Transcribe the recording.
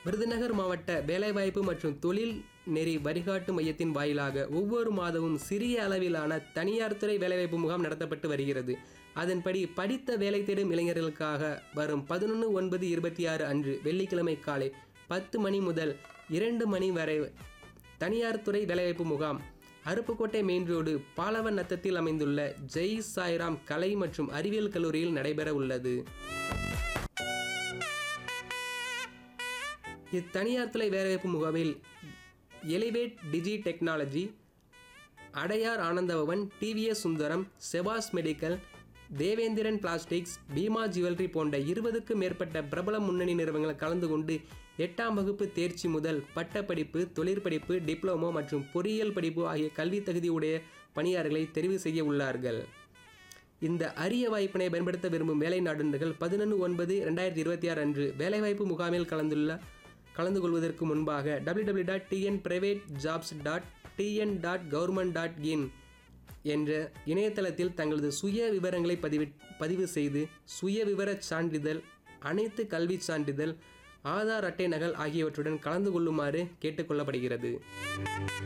விருதுநகர் மாவட்ட வேலைவாய்ப்பு மற்றும் தொழில் நெறி வழிகாட்டு மையத்தின் வாயிலாக ஒவ்வொரு மாதமும் சிறிய அளவிலான தனியார் துறை வேலைவாய்ப்பு முகாம் நடத்தப்பட்டு வருகிறது அதன்படி படித்த வேலை தேடும் இளைஞர்களுக்காக வரும் பதினொன்று ஒன்பது இருபத்தி ஆறு அன்று வெள்ளிக்கிழமை காலை பத்து மணி முதல் இரண்டு மணி வரை தனியார் துறை வேலைவாய்ப்பு முகாம் அருப்புக்கோட்டை மெயின் ரோடு பாலவன் நத்தத்தில் அமைந்துள்ள ஜெய் சாய்ராம் கலை மற்றும் அறிவியல் கல்லூரியில் நடைபெற உள்ளது இத்தனியார் துறை வேலைவாய்ப்பு முகாமில் elevate digi technology Adyar Anandabhavan TVS Sundaram செபாஸ் medical Devendran plastics Bhima jewellery போன்ற இருபதுக்கும் மேற்பட்ட பிரபல முன்னணி நிறுவனங்கள் கலந்து கொண்டு எட்டாம் வகுப்பு தேர்ச்சி முதல் பட்டப்படிப்பு தொழிற்படிப்பு டிப்ளமோ மற்றும் பொறியியல் படிப்பு ஆகிய கல்வி தகுதி உடைய பணியாளர்களை தெரிவு செய்ய உள்ளார்கள் இந்த அரிய வாய்ப்பினை பயன்படுத்த விரும்பும் வேலை நாடுனர்கள் பதினொன்று ஒன்பது ரெண்டாயிரத்தி இருபத்தி ஆறு அன்று வேலைவாய்ப்பு முகாமில் கலந்துள்ள கலந்து கொள்வதற்கு முன்பாக W W dot TN private jobs dot TN dot government dot in என்ற இணையதளத்தில் தங்களது சுய விவரங்களை பதிவு பதிவு செய்து சுய விவரச் சான்றிதழ் அனைத்து கல்விச் சான்றிதழ் ஆதார் அட்டை நகல் ஆகியவற்றுடன் கலந்து கொள்ளுமாறு கேட்டுக்கொள்ளப்படுகிறது